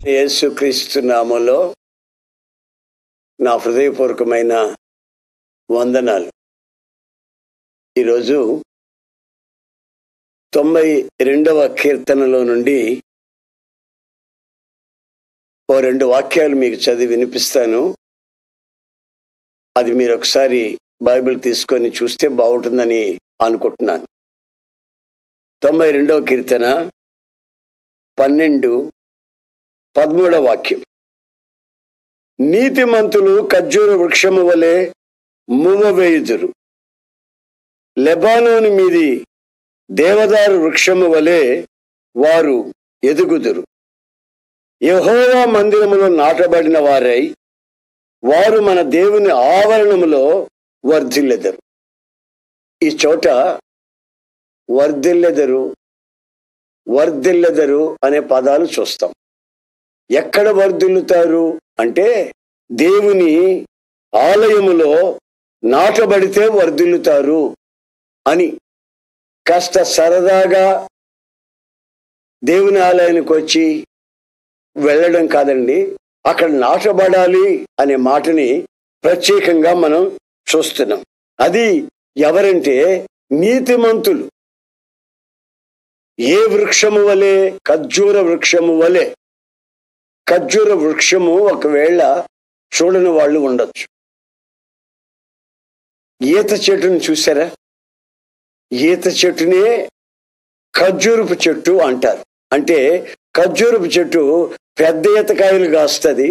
యేసుక్రీస్తు నామంలో నా హృదయపూర్వకమైన వందనాలు ఈరోజు తొంభై రెండవ కీర్తనలో నుండి ఓ రెండు వాక్యాలు మీకు చదివి వినిపిస్తాను అది మీరు ఒకసారి బైబిల్ తీసుకొని చూస్తే బాగుంటుందని అనుకుంటున్నాను తొంభై రెండవ కీర్తన పన్నెండు పదమూడవ వాక్యం నీతిమంతులు ఖర్జూర వృక్షము వలె మువ్వవేయుదురు లెబానోని మీది దేవదారు వృక్షము వలె వారు ఎదుగుదురు యెహోవా మందిరములో నాటబడిన వారై వారు మన దేవుని ఆవరణములో వర్ధిల్లెదరు ఈ చోట వర్ధిల్లెదరు వర్ధిల్లెదరు అనే పదాలు చూస్తాం ఎక్కడ వర్ధిల్లుతారు అంటే దేవుని ఆలయములో నాటబడితే వర్ధిల్లుతారు అని కాస్త సరదాగా దేవుని ఆలయానికి వచ్చి వెళ్ళడం కాదండి అక్కడ నాటబడాలి అనే మాటని ప్రత్యేకంగా మనం చూస్తున్నాం అది ఎవరంటే నీతిమంతులు ఏ వృక్షము వలె ఖర్జూర వృక్షము వలె ఖర్జూర వృక్షము ఒకవేళ చూడని వాళ్ళు ఉండొచ్చు ఈత చెట్టుని చూసారా ఈత చెట్టునే ఖర్జూరపు చెట్టు అంటారు అంటే ఖర్జూరపు చెట్టు పెద్ద ఈతకాయలు కాస్తుంది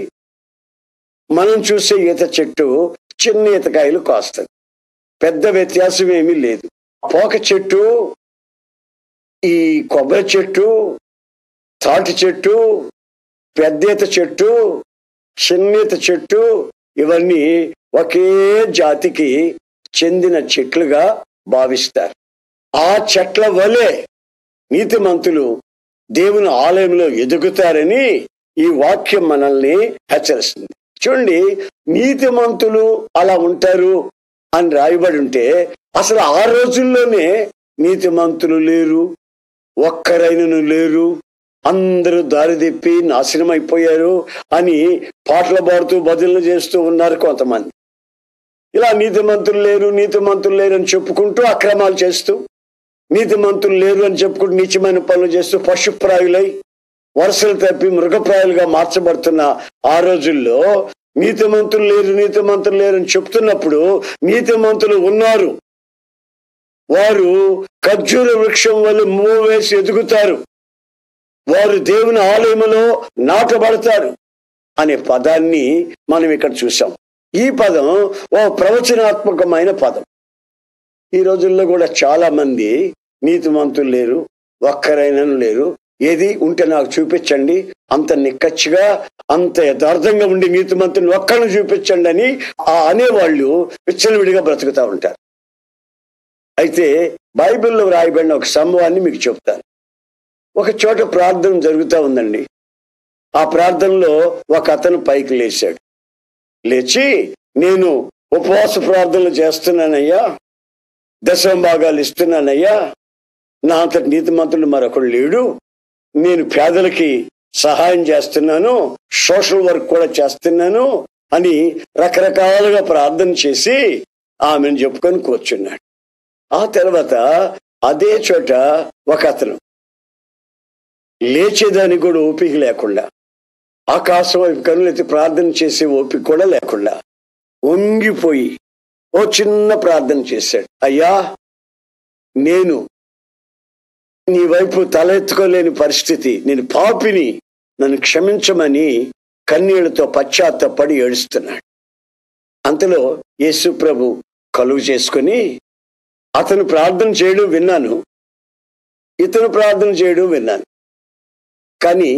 మనం చూసే ఈత చెట్టు చిన్న ఈతకాయలు కాస్తుంది పెద్ద వ్యత్యాసం ఏమీ లేదు పోక చెట్టు ఈ కొబ్బరి చెట్టు తాటి చెట్టు పెద్దేత చెట్టు చిన్నేత చెట్టు ఇవన్నీ ఒకే జాతికి చెందిన చెట్లుగా భావిస్తారు ఆ చెట్ల వలె నీతిమంతులు దేవుని ఆలయంలో ఎదుగుతారని ఈ వాక్యం మనల్ని హెచ్చరిస్తుంది చూడండి నీతిమంతులు అలా ఉంటారు అని రాయబడి ఉంటే అసలు ఆ రోజుల్లోనే నీతిమంతులు లేరు ఒక్కరైనను లేరు అందరూ దారి తెప్పి నాశనం అయిపోయారు అని పాటలు పాడుతూ బదులు చేస్తూ ఉన్నారు కొంతమంది ఇలా నీతిమంతులు లేరు నీతిమంతులు లేరు అని చెప్పుకుంటూ అక్రమాలు చేస్తూ నీతిమంతులు లేరు అని చెప్పుకుంటూ నీచమైన పనులు చేస్తూ పశుప్రాయులై వరుసలు తప్పి మృగప్రాయులుగా మార్చబడుతున్న ఆ రోజుల్లో నీతిమంతులు లేరు నీతిమంతులు లేరు అని చెప్తున్నప్పుడు నీతిమంతులు ఉన్నారు వారు ఖర్జూర వృక్షం వల్ల మూవ్ వేసి ఎదుగుతారు వారు దేవుని ఆలయములో నాటబడతారు అనే పదాన్ని మనం ఇక్కడ చూసాం ఈ పదం ఓ ప్రవచనాత్మకమైన పదం ఈ రోజుల్లో కూడా చాలా మంది నీతిమంతులు లేరు ఒక్కరైనను లేరు ఏది ఉంటే నాకు చూపించండి అంత నిక్కచ్చిగా అంత యథార్థంగా ఉండి నీతిమంతుని ఒక్కరిని చూపించండి అని ఆ అనేవాళ్ళు విచ్చలవిడిగా బ్రతుకుతూ ఉంటారు అయితే బైబిల్లో రాయబడిన ఒక సంభవాన్ని మీకు చెప్తాను ఒక చోట ప్రార్థన జరుగుతూ ఉందండి ఆ ప్రార్థనలో ఒక అతను పైకి లేచాడు లేచి నేను ఉపవాస ప్రార్థనలు చేస్తున్నానయ్యా దశమ భాగాలు ఇస్తున్నానయ్యా నా అంతటి నీతిమంతుడు మరొకడు లేడు నేను పేదలకి సహాయం చేస్తున్నాను సోషల్ వర్క్ కూడా చేస్తున్నాను అని రకరకాలుగా ప్రార్థన చేసి ఆమెను చెప్పుకొని కూర్చున్నాడు ఆ తర్వాత అదే చోట ఒక అతను లేచేదానికి కూడా ఓపిక లేకుండా ఆకాశం వైపు కనులెత్తి ప్రార్థన చేసే ఓపిక కూడా లేకుండా వంగిపోయి ఓ చిన్న ప్రార్థన చేశాడు అయ్యా నేను నీ వైపు తల ఎత్తుకోలేని పరిస్థితి నేను పాపిని నన్ను క్షమించమని కన్నీళ్లతో పశ్చాత్తపడి ఏడుస్తున్నాడు అంతలో యేసు ప్రభు కలుగు చేసుకుని అతను ప్రార్థన చేయడం విన్నాను ఇతను ప్రార్థన చేయడం విన్నాను కానీ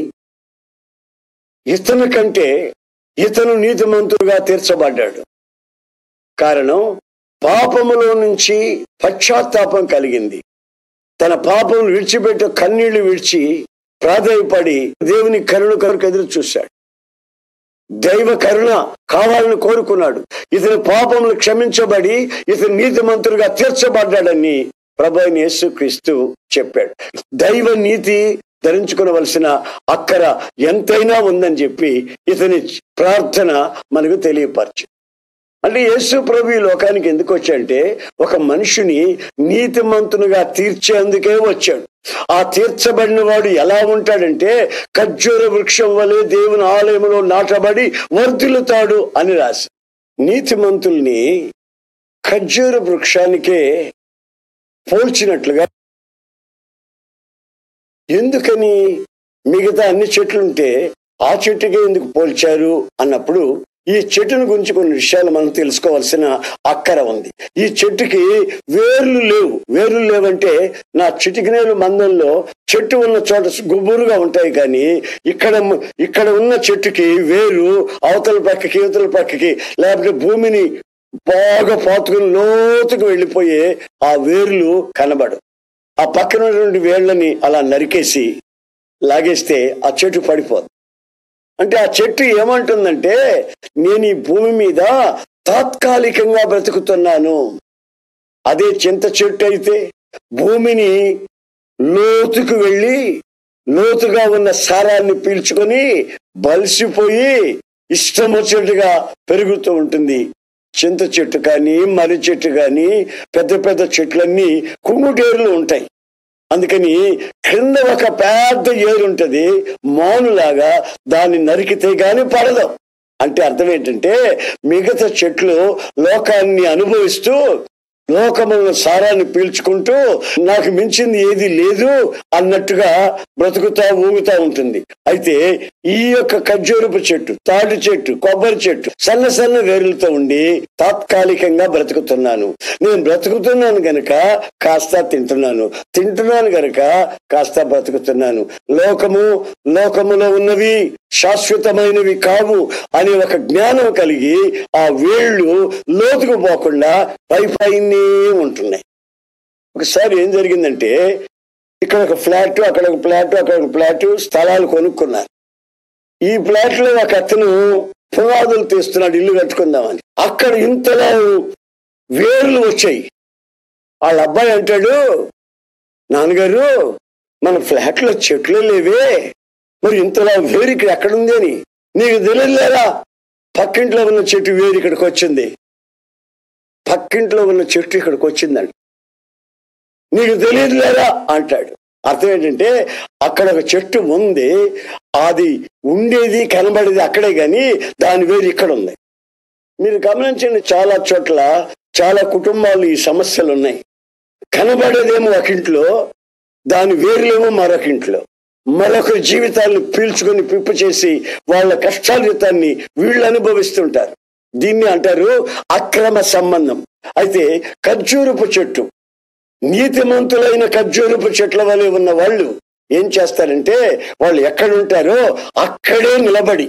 ఇతని కంటే ఇతను నీతిమంతుడుగా తీర్చబడ్డాడు కారణం పాపములో నుంచి పశ్చాత్తాపం కలిగింది తన పాపం విడిచిపెట్టి కన్నీళ్లు విడిచి ప్రాధాయపడి దేవుని కరుణ కొరకు ఎదురు చూశాడు దైవ కరుణ కావాలని కోరుకున్నాడు ఇతని పాపములు క్షమించబడి ఇతను నీతిమంతుడుగా తీర్చబడ్డాడని ప్రభు అయిన యేసుక్రీస్తు చెప్పాడు దైవ నీతి ధరించుకోవలసిన అక్కర ఎంతైనా ఉందని చెప్పి ఇతని ప్రార్థన మనకు తెలియపరచు అంటే యేసు ప్రభు ఈ లోకానికి ఎందుకు వచ్చాడంటే ఒక మనిషిని నీతిమంతునిగా తీర్చేందుకే వచ్చాడు ఆ తీర్చబడిన వాడు ఎలా ఉంటాడంటే ఖర్జూర వృక్షం వలె దేవుని ఆలయంలో నాటబడి వర్ధిల్లుతాడు అని రాసి నీతిమంతుల్ని ఖర్జూర వృక్షానికే పోల్చినట్లుగా ఎందుకని మిగతా అన్ని చెట్లుంటే ఆ చెట్టుకే ఎందుకు పోల్చారు అన్నప్పుడు ఈ చెట్టును గురించి కొన్ని విషయాలు మనం తెలుసుకోవాల్సిన అక్కర ఉంది ఈ చెట్టుకి వేర్లు లేవు వేర్లు లేవంటే నా చిటికినేలు మందంలో చెట్టు ఉన్న చోట గుబురుగా ఉంటాయి కానీ ఇక్కడ ఇక్కడ ఉన్న చెట్టుకి వేరు అవతల పక్కకి ఇవతల పక్కకి లేకపోతే భూమిని బాగా పాతుకుని లోతుకు వెళ్ళిపోయే ఆ వేర్లు కనబడు ఆ పక్కన ఉన్నటువంటి వేళ్ళని అలా నరికేసి లాగేస్తే ఆ చెట్టు పడిపోదు అంటే ఆ చెట్టు ఏమంటుందంటే నేను ఈ భూమి మీద తాత్కాలికంగా బ్రతుకుతున్నాను అదే చింత చెట్టు అయితే భూమిని లోతుకు వెళ్ళి లోతుగా ఉన్న సారాన్ని పీల్చుకొని బలిసిపోయి ఇష్టం వచ్చినట్టుగా పెరుగుతూ ఉంటుంది చింత చెట్టు కానీ మర్రి చెట్టు కానీ పెద్ద పెద్ద చెట్లన్నీ కుంగుటేరులు ఉంటాయి అందుకని క్రింద ఒక పెద్ద ఏరు ఉంటది మానులాగా దాన్ని నరికితే గాని పడదు అంటే అర్థం ఏంటంటే మిగతా చెట్లు లోకాన్ని అనుభవిస్తూ లోకముల సారాన్ని పీల్చుకుంటూ నాకు మించింది ఏది లేదు అన్నట్టుగా బ్రతుకుతా ఊగుతా ఉంటుంది అయితే ఈ యొక్క ఖర్జూరపు చెట్టు తాటి చెట్టు కొబ్బరి చెట్టు సన్న సన్న వేరులతో ఉండి తాత్కాలికంగా బ్రతుకుతున్నాను నేను బ్రతుకుతున్నాను గనక కాస్త తింటున్నాను తింటున్నాను గనక కాస్త బ్రతుకుతున్నాను లోకము లోకములో ఉన్నవి శాశ్వతమైనవి కావు అనే ఒక జ్ఞానం కలిగి ఆ వేళ్ళు లోతుకు పోకుండా పై పైనే ఉంటున్నాయి ఒకసారి ఏం జరిగిందంటే ఇక్కడ ఒక ఫ్లాట్ అక్కడ ఒక ఫ్లాట్ అక్కడ ఒక ఫ్లాట్ స్థలాలు కొనుక్కున్నారు ఈ ఫ్లాట్ లో ఒక అతను పునాదులు తీస్తున్నాడు ఇల్లు కట్టుకుందామని అక్కడ ఇంతలా వేర్లు వచ్చాయి వాళ్ళ అబ్బాయి అంటాడు నాన్నగారు మన ఫ్లాట్ లో చెట్లు లేవే మరి ఇంతలా వేరు ఇక్కడ ఎక్కడుంది అని నీకు తెలియలేరా పక్కింట్లో ఉన్న చెట్టు వేరు ఇక్కడికి వచ్చింది పక్కింట్లో ఉన్న చెట్టు ఇక్కడికి వచ్చిందండి నీకు తెలియదు లేదా అంటాడు అర్థం ఏంటంటే అక్కడ ఒక చెట్టు ఉంది అది ఉండేది కనబడేది అక్కడే గాని దాని వేరు ఇక్కడ ఉంది మీరు గమనించండి చాలా చోట్ల చాలా కుటుంబాలు ఈ సమస్యలు ఉన్నాయి కనబడేదేమో ఒక ఇంట్లో దాని వేరులేమో మరొక ఇంట్లో మరొకరి జీవితాన్ని పీల్చుకొని పిప్పు చేసి వాళ్ళ కష్టార్జితాన్ని వీళ్ళు అనుభవిస్తుంటారు దీన్ని అంటారు అక్రమ సంబంధం అయితే ఖర్జూరపు చెట్టు నీతిమంతులైన ఖర్జూరపు చెట్ల వలె ఉన్న వాళ్ళు ఏం చేస్తారంటే వాళ్ళు ఎక్కడ ఉంటారో అక్కడే నిలబడి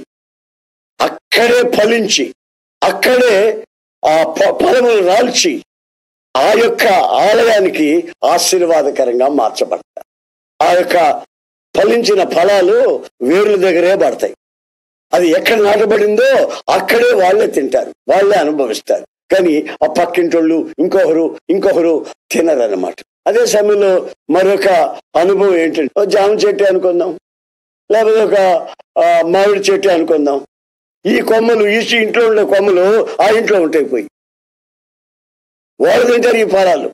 అక్కడే ఫలించి అక్కడే ఆ ప- ఫలములు రాల్చి ఆ యొక్క ఆలయానికి ఆశీర్వాదకరంగా మార్చబడతారు ఆ యొక్క ఫలించిన ఫలాలు వేర్ల దగ్గరే పడతాయి అది ఎక్కడ నాటబడిందో అక్కడే వాళ్ళే తింటారు వాళ్ళే అనుభవిస్తారు కానీ ఆ పక్కింటోళ్ళు ఇంకొకరు ఇంకొకరు తినరన్నమాట అదే సమయంలో మరొక అనుభవం ఏంటంటే ఓ జామ చెట్టు అనుకుందాం లేకపోతే ఒక ఆ, మామిడి చెట్టు అనుకుందాం ఈ కొమ్మలు ఈ ఇంట్లో ఉండే కొమ్మలు ఆ ఇంట్లో ఉంటాయి పోయి వాళ్ళు తింటారు ఈ ఫలాలు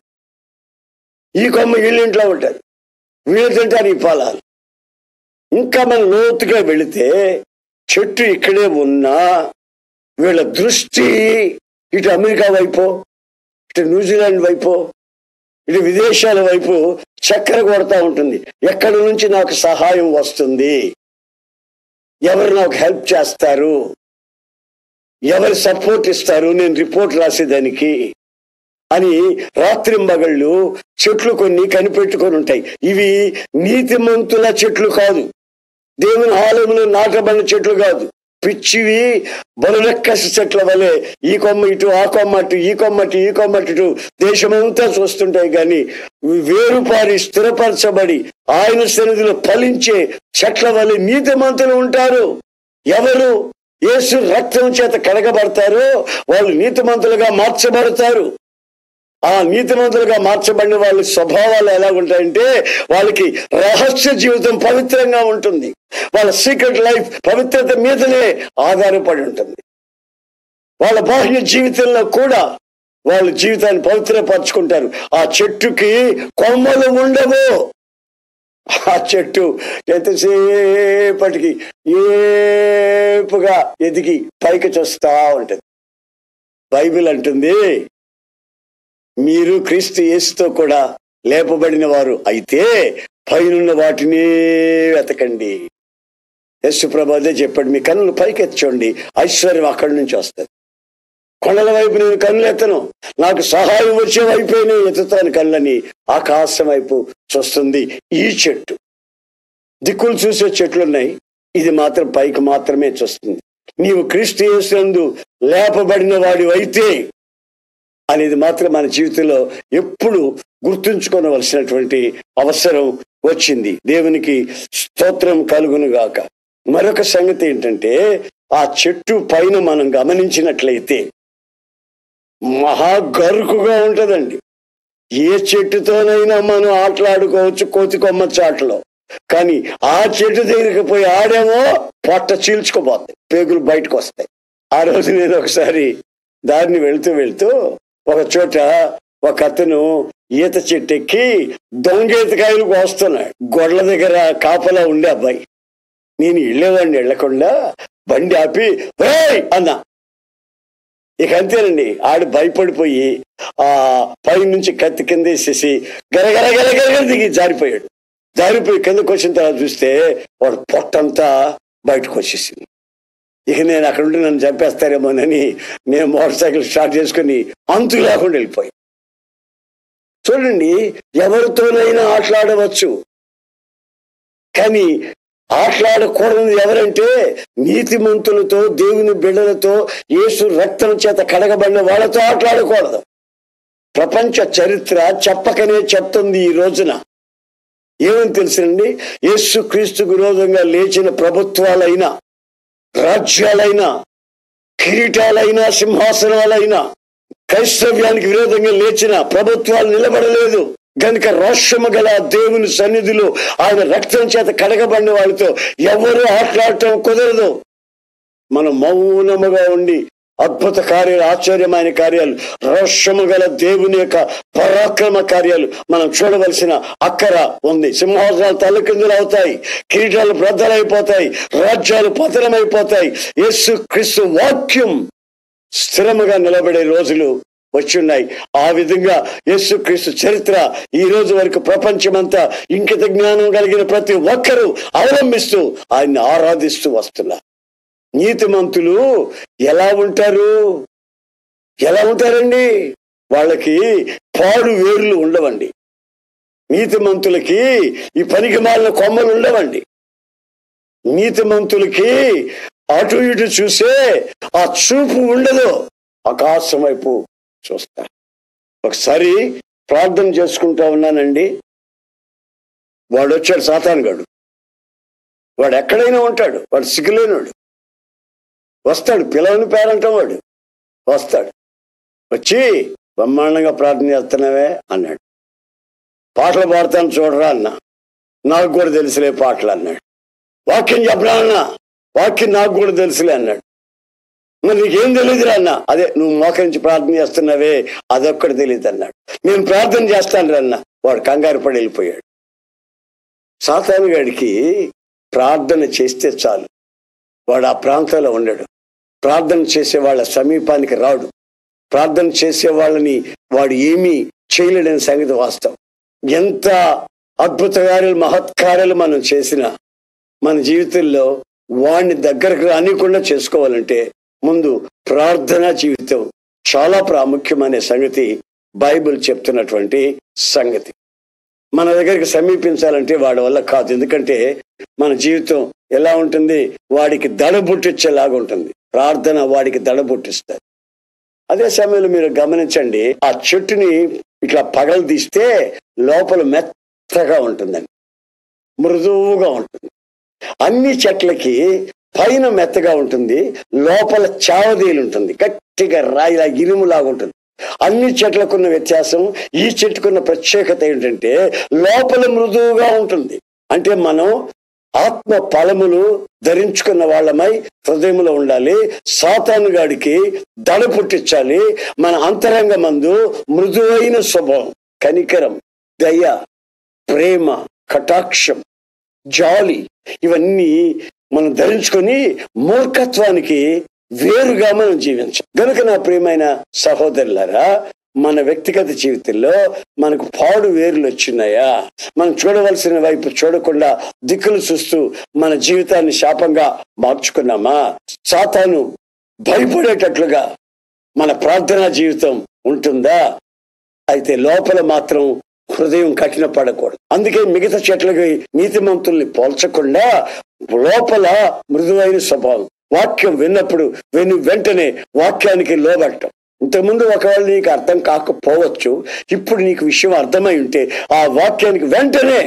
ఈ కొమ్మ వీళ్ళ ఇంట్లో ఉంటారు వీళ్ళు తింటారు ఈ ఫలాలు ఇంకా మనం లోతుగా వెళితే చెట్టు ఇక్కడే ఉన్నా వీళ్ళ దృష్టి ఇటు అమెరికా వైపు ఇటు న్యూజిలాండ్ వైపు ఇటు విదేశాల వైపు చక్కెర కొడతా ఉంటుంది ఎక్కడి నుంచి నాకు సహాయం వస్తుంది ఎవరు నాకు హెల్ప్ చేస్తారు ఎవరు సపోర్ట్ ఇస్తారు నేను రిపోర్ట్ రాసేదానికి అని రాత్రింబగళ్ళు చెట్లు కొన్ని కనిపెట్టుకొని ఉంటాయి ఇవి నీతిమంతుల చెట్లు కాదు దేవుని ఆలయంలో నాటబడిన చెట్లు కాదు పిచ్చివి బలులెక్కసి చెట్ల వలె ఈ కొమ్మ ఇటు ఆ కొమ్మ అటు ఈ కొమ్మ అటు ఈ కొమ్మ అటు ఇటు దేశమంతా చూస్తుంటాయి కానీ వేరుపారి స్థిరపరచబడి ఆయన సన్నిధిలో ఫలించే చెట్ల వలె నీతిమంతులు ఉంటారు ఎవరు యేసు రక్తం చేత కడగబడతారో వాళ్ళు నీతిమంతులుగా మార్చబడతారు ఆ నీతిమంతులుగా మార్చబడిన వాళ్ళ స్వభావాలు ఎలా ఉంటాయంటే వాళ్ళకి రహస్య జీవితం పవిత్రంగా ఉంటుంది వాళ్ళ సీక్రెట్ లైఫ్ పవిత్రత మీదనే ఆధారపడి ఉంటుంది వాళ్ళ బాహ్య జీవితంలో కూడా వాళ్ళ జీవితాన్ని పవిత్రపరచుకుంటారు ఆ చెట్టుకి కొమ్మలు ఉండవు ఆ చెట్టు ఎంతసేపటికి ఏపుగా ఎదిగి పైకి చూస్తా ఉంటుంది బైబిల్ అంటుంది మీరు క్రీస్తు యేసుతో కూడా లేపబడిన వారు అయితే పైనున్న వాటిని వెతకండి యేసు ప్రభు అదే చెప్పాడు మీ కన్నులు పైకెచ్చండి ఐశ్వర్యం అక్కడి నుంచి వస్తుంది కొండల వైపు నేను కన్నులు ఎత్తను నాకు సహాయం వచ్చే వైపే నేను ఎత్తుతాను కళ్ళని ఆకాశం వైపు చూస్తుంది ఈ చెట్టు దిక్కులు చూసే చెట్లు ఉన్నాయి ఇది మాత్రం పైకి మాత్రమే చూస్తుంది నీవు క్రీస్తు యేసునందు లేపబడిన వాడి అయితే అనేది మాత్రం మన జీవితంలో ఎప్పుడు గుర్తుంచుకోవలసినటువంటి అవసరం వచ్చింది దేవునికి స్తోత్రం కలుగును గాక మరొక సంగతి ఏంటంటే ఆ చెట్టు పైన మనం గమనించినట్లయితే మహా గరుకుగా ఉంటదండి ఏ చెట్టుతోనైనా మనం ఆటలాడుకోవచ్చు కోతి కొమ్మ చాటలో కానీ ఆ చెట్టు దగ్గరికి పోయి ఆడేమో పొట్ట చీల్చుకోపోతాయి పేగులు బయటకు వస్తాయి ఆ రోజు నేను ఒకసారి దారిని వెళ్తూ వెళ్తూ ఒక చోట ఒక అతను ఈత చెట్టు ఎక్కి దొంగేతకాయలు కోస్తున్నాడు గొడ్ల దగ్గర కాపలా ఉండే అబ్బాయి నేను వెళ్ళేవాడిని వెళ్ళకుండా బండి ఆపి "ఓయ్!" అన్నా ఇక అంతేనండి ఆడు భయపడిపోయి ఆ పై నుంచి కత్తి కింద వేసేసి గరగర గరగర దిగి జారిపోయాడు జారిపోయి కిందకు వచ్చిన తర్వాత చూస్తే వాడు పొట్టంతా బయటకు వచ్చేసింది ఇక నేను అక్కడ ఉండి నన్ను చంపేస్తారేమోనని నేను మోటార్ సైకిల్ స్టార్ట్ చేసుకుని అంతు లేకుండా వెళ్ళిపోయి చూడండి ఎవరితోనైనా ఆటలాడవచ్చు కానీ ఆటలాడకూడదు ఎవరంటే నీతిమంతులతో దేవుని బిడ్డలతో యేసు రక్తం చేత కడగబడిన వాళ్ళతో ఆటలాడకూడదు ప్రపంచ చరిత్ర చెప్పకనే చెప్తుంది ఈ రోజున ఏమని తెలుసండి యేసు క్రీస్తు విరోధంగా లేచిన ప్రభుత్వాలైనా రాజ్యాలైనా కిరీటాలైనా సింహాసనాలైనా క్రైస్తవ్యానికి విరోధంగా లేచిన ప్రభుత్వాలు నిలబడలేదు గనుక రోషము గల దేవుని సన్నిధిలో ఆయన రక్తం చేత కడగబడిన వాళ్ళతో ఎవరు ఆటలాడటం కుదరదు మనం మౌనముగా ఉండి అద్భుత కార్యాలు ఆశ్చర్యమైన కార్యాలు రోషము గల దేవుని యొక్క పరాక్రమ కార్యాలు మనం చూడవలసిన అక్కర ఉంది సింహాసనాలు తలకిందులు అవుతాయి కిరీటాలు బ్రద్దలైపోతాయి రాజ్యాలు పతనమైపోతాయి యేసు క్రీస్తు వాక్యం స్థిరముగా నిలబడే రోజులు వచ్చున్నాయి ఆ విధంగా యేసుక్రీస్తు చరిత్ర ఈ రోజు వరకు ప్రపంచమంతా ఇంకిత జ్ఞానం కలిగిన ప్రతి ఒక్కరూ అవలంబిస్తూ ఆయన్ని ఆరాధిస్తూ వస్తున్నారు నీతిమంతులు ఎలా ఉంటారు ఎలా ఉంటారండి వాళ్ళకి పాడు వేర్లు ఉండవండి నీతిమంతులకి ఈ పనికి మాలిన కొమ్మలు ఉండవండి నీతిమంతులకి అటు ఇటు చూసే ఆ చూపు ఉండదు ఆకాశం వైపు చూస్తా ఒకసారి ప్రార్థన చేసుకుంటా ఉన్నానండి వాడు వచ్చాడు సాతానుగాడు వాడు ఎక్కడైనా ఉంటాడు వాడు సిగ్గులేనాడు వస్తాడు పిలవని పేరంటాం వాడు వస్తాడు వచ్చి బ్రహ్మాండంగా ప్రార్థన చేస్తున్నావే అన్నాడు పాటలు పాడతాను చూడరా అన్న నాకు కూడా తెలుసులే పాటలు అన్నాడు వాక్యం చెప్పరా అన్న వాక్యం నాకు కూడా తెలుసులే అన్నాడు మరి నీకేం తెలియదురా అన్న అదే నువ్వు మోకరించి ప్రార్థన చేస్తున్నావే అదొక్కటి తెలియదు అన్నాడు నేను ప్రార్థన చేస్తాను అన్న వాడు కంగారు పడి వెళ్ళిపోయాడు సాతాను గడికి ప్రార్థన చేస్తే చాలు వాడు ఆ ప్రాంతంలో ఉండడు ప్రార్థన చేసే వాళ్ళ సమీపానికి రాడు ప్రార్థన చేసే వాళ్ళని వాడు ఏమీ చేయలేడని సంగతి వాస్తవం ఎంత అద్భుత కార్యాలు మహత్కార్యాలు మనం చేసినా మన జీవితంలో వాడిని దగ్గరకు రానికుండా చేసుకోవాలంటే ముందు ప్రార్థన జీవితం చాలా ప్రాముఖ్యమనే సంగతి బైబిల్ చెప్తున్నటువంటి సంగతి మన దగ్గరికి సమీపించాలంటే వాడి వల్ల కాదు ఎందుకంటే మన జీవితం ఎలా ఉంటుంది వాడికి దడ పుట్టించేలాగా ఉంటుంది ప్రార్థన వాడికి దడ పుట్టిస్తుంది అదే సమయంలో మీరు గమనించండి ఆ చెట్టుని ఇట్లా పగలు తీస్తే లోపల మెత్తగా ఉంటుందండి మృదువుగా ఉంటుంది అన్ని చెట్లకి పైన మెత్తగా ఉంటుంది లోపల చావదీలు ఉంటుంది గట్టిగా రాయిలా ఇనుములాగా ఉంటుంది అన్ని చెట్లకున్న వ్యత్యాసం ఈ చెట్టుకున్న ప్రత్యేకత ఏంటంటే లోపల మృదువుగా ఉంటుంది అంటే మనం ఆత్మ ఫలములు ధరించుకున్న వాళ్ళమై హృదయంలో ఉండాలి సాతాను గాడికి దడ పుట్టించాలి మన అంతరంగ మందు మృదువైన స్వభావం కనికరం దయ ప్రేమ కటాక్షం జాలి ఇవన్నీ మనం ధరించుకొని మూర్ఖత్వానికి వేరుగా మనం జీవించాం గనుక నా ప్రియమైన సహోదరులారా మన వ్యక్తిగత జీవితంలో మనకు పాడు వేర్లు వచ్చినాయా మనం చూడవలసిన వైపు చూడకుండా దిక్కులు చూస్తూ మన జీవితాన్ని శాపంగా మార్చుకున్నామా సాతాను భయపడేటట్లుగా మన ప్రార్థనా జీవితం ఉంటుందా అయితే లోపల మాత్రం హృదయం కఠిన పడకూడదు అందుకే మిగతా చెట్లకి నీతిమంతుల్ని పోల్చకుండా లోపల మృదువైన స్వభావం వాక్యం విన్నప్పుడు విని వెంటనే వాక్యానికి లోబట్టం ఇంతకుముందు ఒకవేళ నీకు అర్థం కాకపోవచ్చు ఇప్పుడు నీకు విషయం అర్థమై ఉంటే ఆ వాక్యానికి వెంటనే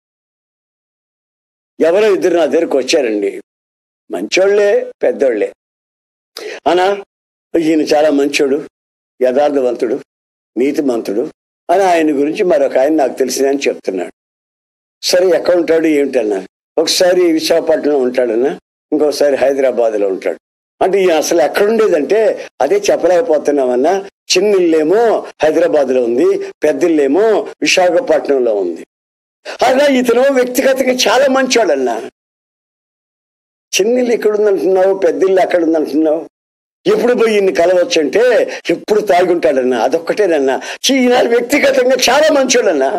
ఎవరో ఇద్దరు నా దగ్గరకు వచ్చారండి మంచోళ్లే పెద్దోళ్లే అనా ఈయన చాలా మంచోడు యథార్థవంతుడు నీతిమంతుడు అని ఆయన గురించి మరొక ఆయన నాకు తెలిసిందని చెప్తున్నాడు సరే ఎక్కడ ఉంటాడు ఏమిటన్నా ఒకసారి విశాఖపట్నంలో ఉంటాడన్నా ఇంకోసారి హైదరాబాద్లో ఉంటాడు అంటే ఈయన అసలు ఎక్కడుండేదంటే అదే చెప్పలేకపోతున్నామన్నా చిన్న ఇల్లేమో హైదరాబాద్ లో ఉంది పెద్ద ఇల్లేమో విశాఖపట్నంలో ఉంది అలా ఇతను వ్యక్తిగతంగా చాలా మంచోడన్నా చిన్న ఇల్లు ఎక్కడుందంటున్నావు పెద్ద ఇల్లు ఎక్కడుందంటున్నావు ఎప్పుడు పోయి ఇన్ని కలవచ్చు అంటే ఎప్పుడు తాగి ఉంటాడన్నా అదొక్కటేనన్నా చీ, ఈనాడు వ్యక్తిగతంగా చాలా మంచోడన్నా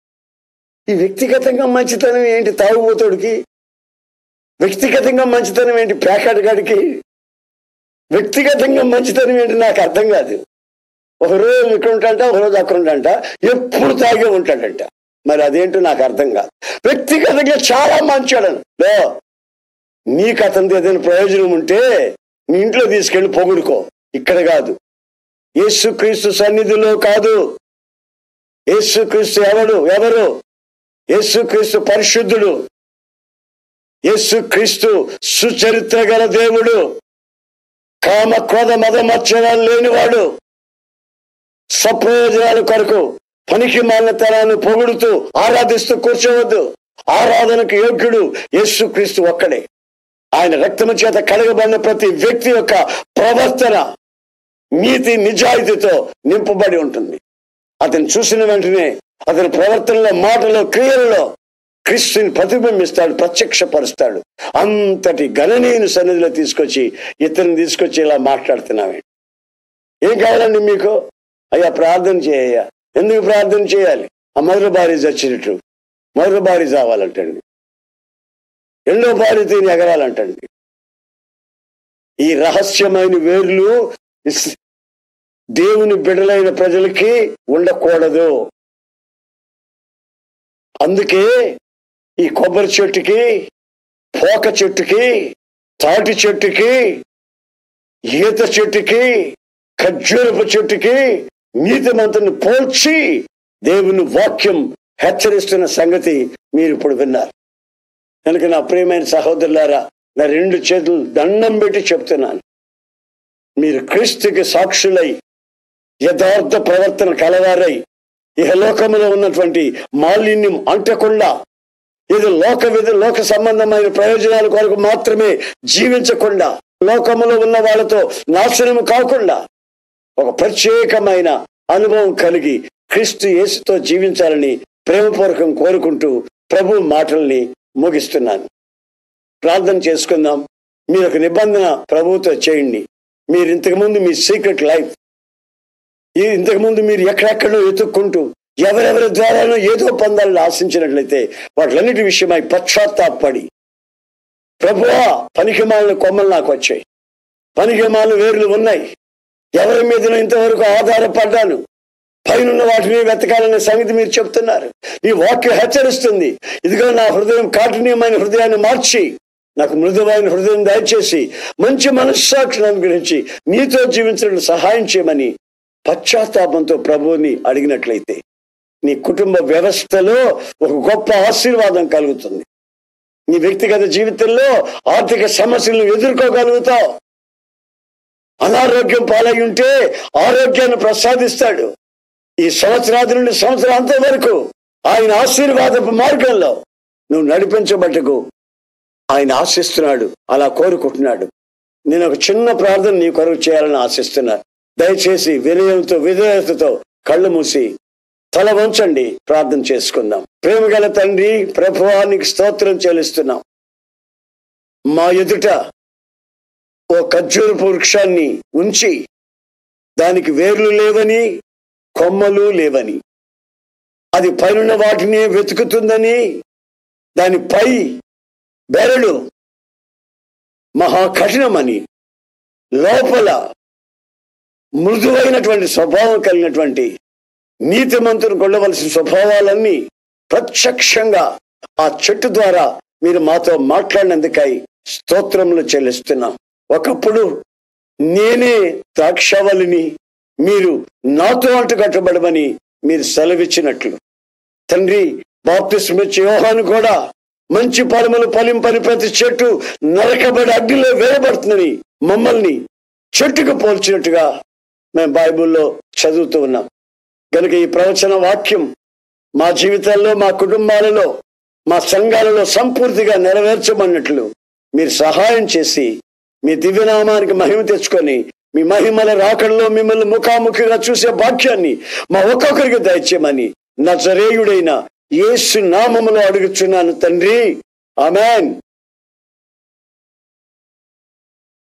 ఈ వ్యక్తిగతంగా మంచితనం ఏంటి తాగుబోతుడికి వ్యక్తిగతంగా మంచితనం ఏంటి ప్యాకెట్గాడికి వ్యక్తిగతంగా మంచితనం ఏంటి నాకు అర్థం కాదు ఒక రోజు ఇక్కడ ఉంటాడంట ఒక రోజు అక్కడ ఉంటాడంట ఎప్పుడు తాగే ఉంటాడంట మరి అదేంటో నాకు అర్థం కాదు వ్యక్తిగతంగా చాలా మంచోడను లో నీకు అతనిది ఏదైనా ప్రయోజనం ఉంటే నీ ఇంట్లో తీసుకెళ్లి పొగుడుకో ఇక్కడ కాదు యేసుక్రీస్తు సన్నిధిలో కాదు యేసుక్రీస్తు ఎవడు ఎవరు యేసుక్రీస్తు పరిశుద్ధుడు యేసుక్రీస్తు సుచరిత్ర గల దేవుడు కామ క్రోధ మద మత్సరాలు లేనివాడు స్వప్రయోజనాల కొరకు పనికి మాలినతనాన్ని పొగుడుతూ ఆరాధిస్తూ కూర్చోవద్దు ఆరాధనకు యోగ్యుడు యేసుక్రీస్తు ఒక్కడే ఆయన రక్తము చేత కడగబడిన ప్రతి వ్యక్తి యొక్క ప్రవర్తన నీతి నిజాయితీతో నింపబడి ఉంటుంది అతను చూసిన వెంటనే అతని ప్రవర్తనలో మాటలో క్రియలలో క్రీస్తుని ప్రతిబింబిస్తాడు ప్రత్యక్షపరుస్తాడు అంతటి గణనీయుని సన్నిధిలో తీసుకొచ్చి ఇతన్ని తీసుకొచ్చి ఇలా మాట్లాడుతున్నామే ఏం కావాలండి మీకు అయ్యా ప్రార్థన చేయ ఎందుకు ప్రార్థన చేయాలి ఆ మొదటి భార్య చచ్చినట్టు మొదటి భార్య చావాలంటండి రెండో భార్య తిని ఎగరాలంటండి ఈ రహస్యమైన వేర్లు ఇస్- దేవుని బిడలైన ప్రజలకి ఉండకూడదు అందుకే ఈ కొబ్బరి చెట్టుకి పోక చెట్టుకి తాటి చెట్టుకి ఈత చెట్టుకి ఖర్జూరపు చెట్టుకి నీతిమంతుని పోల్చి దేవుని వాక్యం హెచ్చరిస్తున్న సంగతి మీరు ఇప్పుడు విన్నారు కనుక నా ప్రియమైన సహోదరులారా నా రెండు చేతులు దండం పెట్టి చెప్తున్నాను మీరు క్రీస్తుకి సాక్షులై యథార్థ ప్రవర్తన కలవారై ఇహలోకములో ఉన్నటువంటి మాలిన్యం అంటకుండా ఇది లోక విధ లోక సంబంధమైన ప్రయోజనాల కొరకు మాత్రమే జీవించకుండా లోకములో ఉన్న వాళ్ళతో నాశనము కాకుండా ఒక ప్రత్యేకమైన అనుభవం కలిగి క్రీస్తు యేసుతో జీవించాలని ప్రేమపూర్వకం కోరుకుంటూ ప్రభు మాటల్ని ముగిస్తున్నాను ప్రార్థన చేసుకుందాం మీరు ఒక నిబంధన ప్రభువుతో చేయండి మీరు ఇంతకుముందు మీ సీక్రెట్ లైఫ్ ఈ ఇంతకుముందు మీరు ఎక్కడెక్కడో ఎత్తుక్కుంటూ ఎవరెవరి ద్వారానో ఏదో పొందాలని ఆశించినట్లయితే వాటిలన్నిటి విషయమై పశ్చాత్తాపడి ప్రభువా పనికిమాలిన కొమ్మలు నాకు వచ్చాయి పనికిమాలిన వేర్లు ఉన్నాయి ఎవరి మీదనో ఇంతవరకు ఆధారపడ్డాను పైనున్న వాటిని వెతకాలనే సంగతి మీరు చెప్తున్నారు ఈ వాక్యం హెచ్చరిస్తుంది ఇదిగో నా హృదయం కాఠిన్యమైన హృదయాన్ని మార్చి నాకు మృదువైన హృదయం దయచేసి మంచి మనస్సాక్షిని అనుగ్రహించి నీతో జీవించడానికి సహాయం చేయమని పశ్చాత్తాపంతో ప్రభువుని అడిగినట్లయితే నీ కుటుంబ వ్యవస్థలో ఒక గొప్ప ఆశీర్వాదం కలుగుతుంది నీ వ్యక్తిగత జీవితంలో ఆర్థిక సమస్యలను ఎదుర్కోగలుగుతావు అనారోగ్యం పాలై ఉంటే ఆరోగ్యాన్ని ప్రసాదిస్తాడు ఈ సంవత్సరాది నుండి సంవత్సరాంతం వరకు ఆయన ఆశీర్వాదపు మార్గంలో నువ్వు నడిపించబట్టకు ఆయన ఆశిస్తున్నాడు అలా కోరుకుంటున్నాడు నేను ఒక చిన్న ప్రార్థన నీ కొరకు చేయాలని ఆశిస్తున్నా దయచేసి వినయంతో విధేయతతో కళ్ళు మూసి తల వంచండి ప్రార్థన చేసుకుందాం ప్రేమగల తండ్రి ప్రభువానికి స్తోత్రం చెల్లిస్తున్నాం మా ఎదుట ఓ ఖర్జూరపు వృక్షాన్ని ఉంచి దానికి వేర్లు లేవని కొమ్మలు లేవని అది పైన వాటిని వెతుకుతుందని దాని పై బెరడు మహా కఠినమని లోపల మృదువైనటువంటి స్వభావం కలిగినటువంటి నీతిమంతుని కొల్లవలసిన స్వభావాలన్నీ ప్రత్యక్షంగా ఆ చెట్టు ద్వారా మీరు మాతో మాట్లాడినందుకై స్తోత్రములు చెల్లిస్తున్నాం ఒకప్పుడు నేనే ద్రాక్షవల్లిని మీరు నాతో అంటు కట్టబడమని మీరు సెలవిచ్చినట్లు తండ్రి బాప్తిస్మిచ్చి యోహాను కూడా మంచి ఫలములు ఫలింపని ప్రతి చెట్టు నరకబడి అగ్నిలో వేయబడుతుందని మమ్మల్ని చెట్టుకు పోల్చినట్టుగా మేము బైబిల్లో చదువుతూ ఉన్నాం కనుక ఈ ప్రవచన వాక్యం మా జీవితాల్లో మా కుటుంబాలలో మా సంఘాలలో సంపూర్తిగా నెరవేర్చమన్నట్లు మీరు సహాయం చేసి మీ దివ్యనామానికి మహిమ తెచ్చుకొని మీ మహిమల రాకడలో మిమ్మల్ని ముఖాముఖిగా చూసే భాగ్యాన్ని మా ఒక్కొక్కరికి దయచేయమని నజరేయుడైన యేసు నామములో అడుగుచున్నాను తండ్రి ఆమెన్